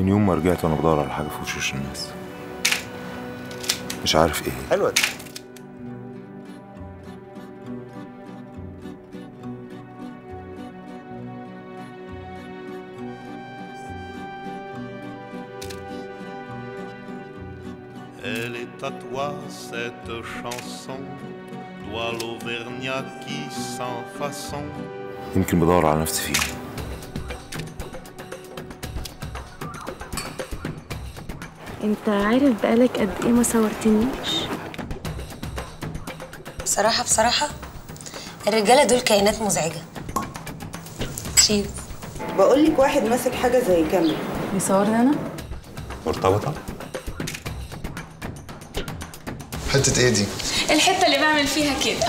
من يوم ما رجعت وانا بدور على حاجه في وشوش الناس مش عارف ايه حلوه دي Elle est à toi cette chanson, toi l'Auvergnat qui sans façon يمكن بدور على نفسي فيه انت عارف بقالك قد ايه ما صورتنيش بصراحة بصراحة الرجالة دول كائنات مزعجة شيف بقول لك واحد ماسك حاجه زي كاميرا بيصورني انا مرتبطه حتة ايه دي؟ الحته اللي بعمل فيها كده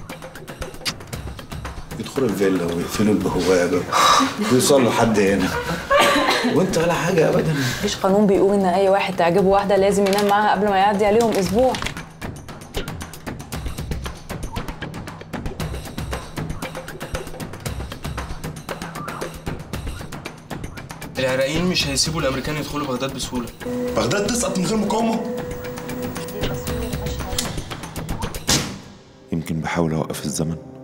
يدخلوا الفيلا ويقفلوا البوابه ويوصلوا لحد هنا وانت ولا حاجه ابدا مفيش قانون بيقول ان اي واحد تعجبه واحده لازم ينام معاها قبل ما يعدي عليهم اسبوع العراقيين مش هيسيبوا الامريكان يدخلوا بغداد بسهوله بغداد تسقط من غير مقاومة؟ يمكن بحاول اوقف الزمن